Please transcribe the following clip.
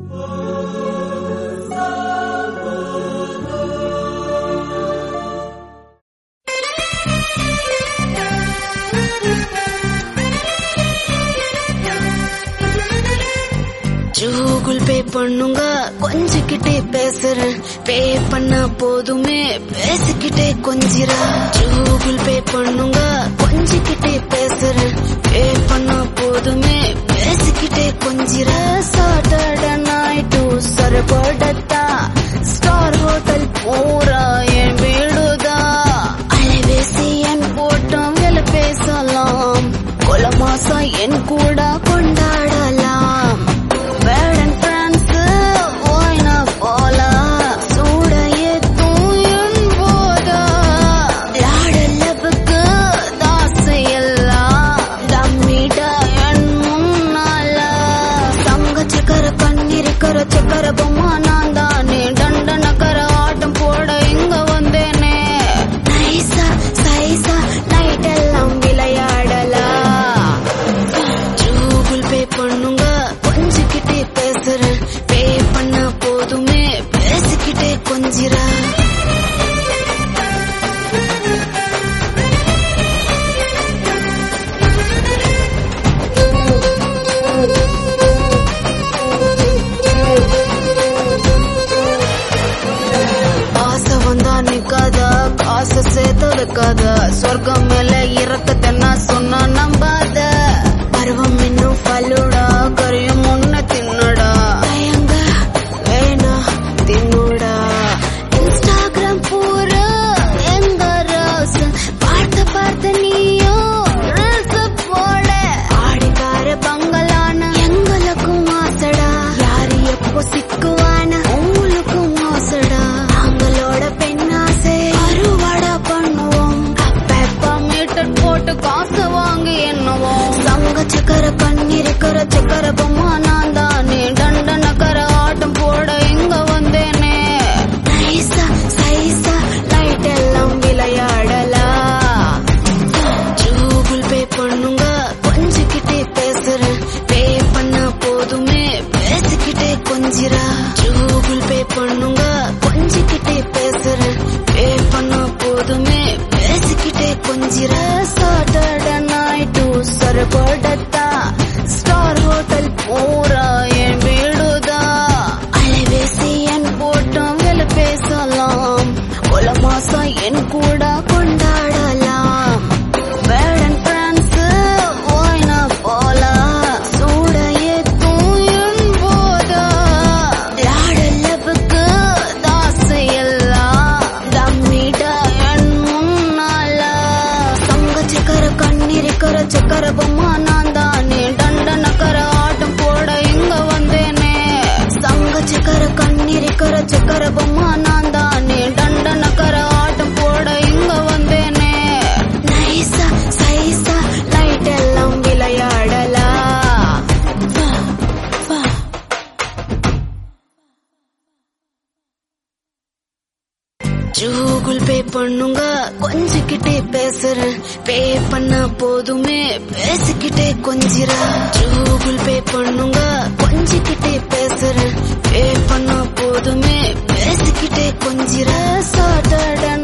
Google Pay பண்ணுங்க கொஞ்சிக்கிட்டே பேசுறேன் பே பண்ண போதுமே பேசிக்கிட்டே கொஞ்சிரா கூகுள் பே பண்ணுங்க கொஞ்சிக்கிட்டே பேசுறேன் பே பண்ண போதுமே பேசிக்கிட்டே கொஞ்சிரா சாட்டர்டே நைட்டு சரபடத்தா ஸ்டார் ஹோட்டல் பூரா என் வீடுதா அலைபேசி என் போட்டோம் வேலை பேசலாம் கொல மாசம் என் கூட கொண்டாடலாம் வேடன் பிரான்ஸ் ஓய்னா போலா சூட ஏத்தும் என் போதா லாடலபுக்கு தாசை எல்லாம் தம்மிட என் முன்னால தங்க சக்கர கண்ணிருக்கிற சக்கர பொம்மா நான் தானே தண்டனக்கர ஆட்டம் போட இங்க வந்தேனே நைசா சைசா நைட் எல்லாம் விளையாடலாம் கூகுள் பே பண்ணுங்க கொஞ்சிக்கிட்டே பேசுறேன் பே பண்ண போதுமே பேசிக்கிட்டே கொஞ்சிரா ஆசை வந்தா நிக்காத காசு சேர்த்து வைக்காத சொர்க்கம் மேல இறக்கத்தை நான் சொன்னா நம்பாத பருவம் இன்னும் பல்லுடா கரையும் முன்ன தின்னுடா பயங்க வேணா தின்னுடா இன்ஸ்டாகிராம் பூரா எங்க ரோஸ் பார்த்து பார்த்து நீயும் ரீல்ஸ் போட ஆடிக்கார பங்களான எங்களுக்கும் ஆசடா யாரு எப்போ சிக்குவான உங்களுக்கும் ஆசடா நாங்களோட பெண்ணாசை அறுவடை பண்ணுவோம் அப்பப்ப மீட்டர் போட்டு காசு வாங்கி எண்ணுவோம் சங்க சக்கர கண்ணிருக்கிற சக்கர பொம்மா நான் தானே தண்டனக்கர ஆட்டம் போட இங்க வந்தேனே நைசா சைசா லைட் எல்லாம் விளையாடலாம் கூகுள் பே பண்ணுங்க கொஞ்சிக்கிட்டே பேசுறேன் பே பண்ண போதுமே பேசிக்கிட்டே கொஞ்சிரா கூகுள் பே பண்ணுங்க கொஞ்சிக்கிட்டே பேசுறேன் பே பண்ண போதுமே பேசிக்கிட்டே கொஞ்சிரா சாட்டர்டே நைட்டு சரபடத்தா ஸ்டார் ஹோட்டல் பூரா என் வீடுதா அலைபேசி என் போட்டோம் வேலை பேசலாம் கொல மாசம் என் கூட கொண்டாடலாம் வேடன் பிரான்ஸ் ஓய்னா போலா சூட ஏத்தும் என் போதா லாடலபுக்கு தாசை எல்லாம் தம்மிட என் முன்னால தங்க சக்கர கண்ணிருக்கிற சக்கர பொம்மா நான் தானே தண்டனக்கர ஆட்டம் போட இங்க வந்தேனே சங்க சக்கர கண்ணிருக்கிற சக்கர பொம்மா நான் தானே தண்டனக்கர ஆட்டம் போட இங்க வந்தேனே நைசா சைசா லைட் எல்லாம் விளையாடலாம் வா வா கூகுள் பே பண்ணுங்க கொஞ்சிக்கிட்டே பேசுறேன் பே பண்ண போதுமே பேசிக்கிட்டே கொஞ்சிரா கூகுள் பே பண்ணுங்க கொஞ்சிக்கிட்டே பேசுறேன் பே பண்ண போதுமே பேசிக்கிட்டே கொஞ்சிரா சாட்டர்டே